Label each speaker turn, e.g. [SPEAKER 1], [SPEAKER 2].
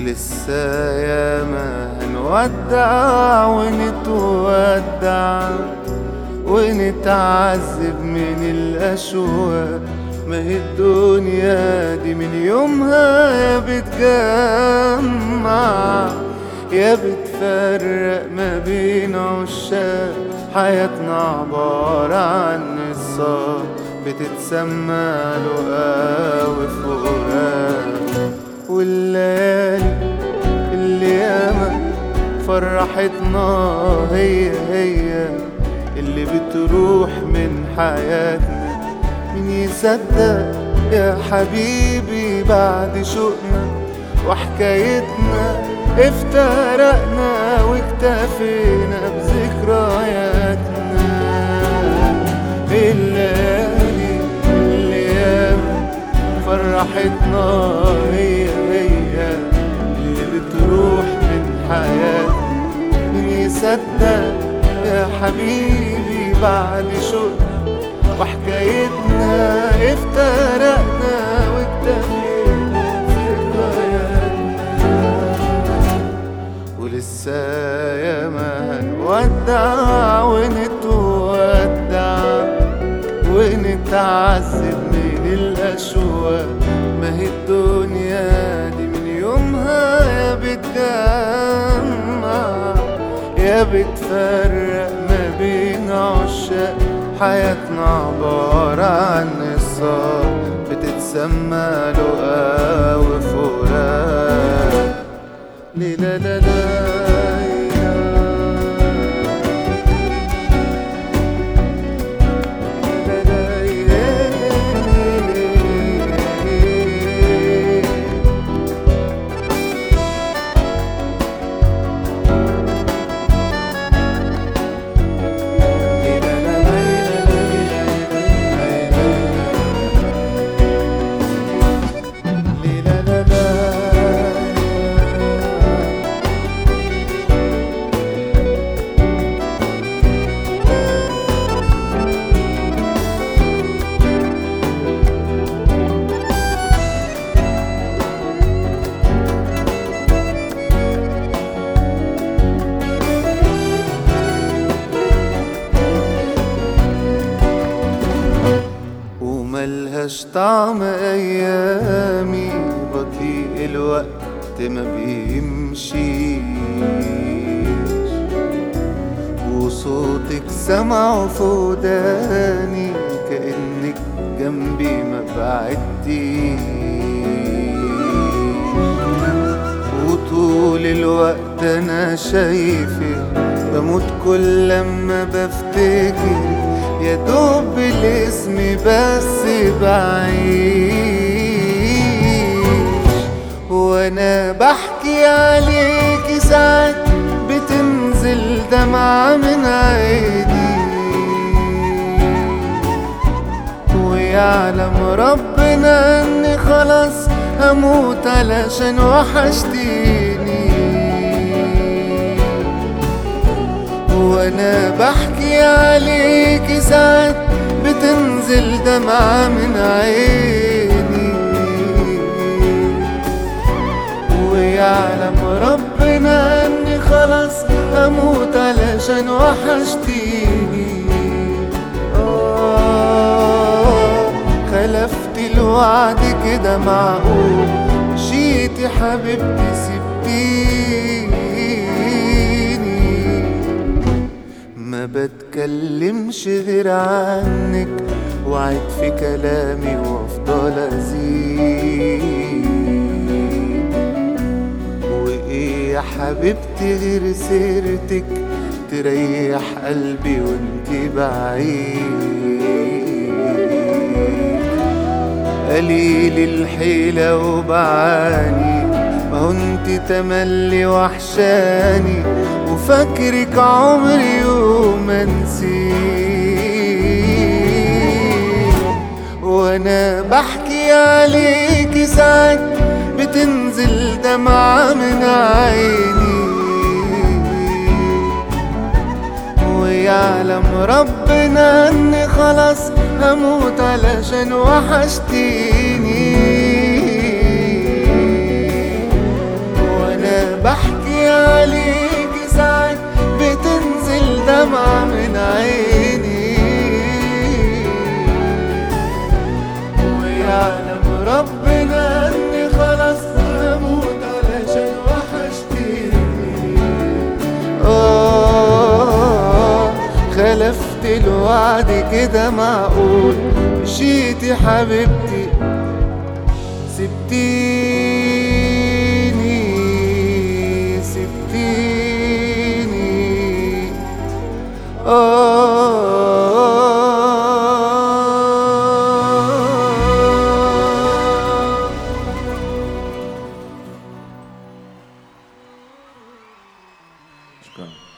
[SPEAKER 1] ولسه ياما هنودع ونتودع ونتعذب من الأشواق ما هي الدنيا دي من يومها يا بتجمع يا بتفرق ما بين عشاق حياتنا عبارة عن نصاب بتتسمى لقا وفراق والليالي اللي ياما فرحتنا هي هي اللي بتروح من حياتنا مين يصدق يا حبيبي بعد شوقنا وحكايتنا افترقنا واكتفينا بذكرياتنا الليالي اللي ياما فرحتنا هي هي اللي بتروح من حياتنا مين يصدق يا حبيبي بعد شوقنا وحكايتنا افترقنا واكتفينا ذكرياتنا ولسه ياما هنودع ونتودع ونتعذب من الأشواق ما هي الدنيا دي من يومها يا بتجمع يا بتفرق ما بين عشاق حياتنا عبارة عن نصاب بتتسمى لقا وفراق ليلا لا لا وملهاش طعم ايامي بطيء الوقت ما بيمشيش وصوتك سمعه في وداني كأنك جنبي ما بعدتيش وطول الوقت انا شايفك بموت كل لما بفتكر يا دوب الاسم بس بعيش وانا بحكي عليك ساعات بتنزل دمعة من عيني ويعلم ربنا اني خلاص هموت علشان وحشتيني وانا بحكي عليك ساعات بتنزل دمعة من عيني ويعلم ربنا اني خلاص هموت علشان وحشتيني آه خلفت الوعد كده معقول جيتي حبيبتي سبتيني ما بتكلمش غير عنك وعد في كلامي وافضل ازيد وايه يا حبيبتي غير سيرتك تريح قلبي وانت بعيد قليل الحيلة وبعاني ما هو انت تملي وحشاني وفاكرك عمري وما نسيت وانا بحكي عليك ساعات بتنزل دمعة من عيني ويعلم ربنا اني خلاص هموت علشان وحشتيني قلت الوعد كده معقول مشيتي حبيبتي سبتيني سبتيني آه
[SPEAKER 2] شكرا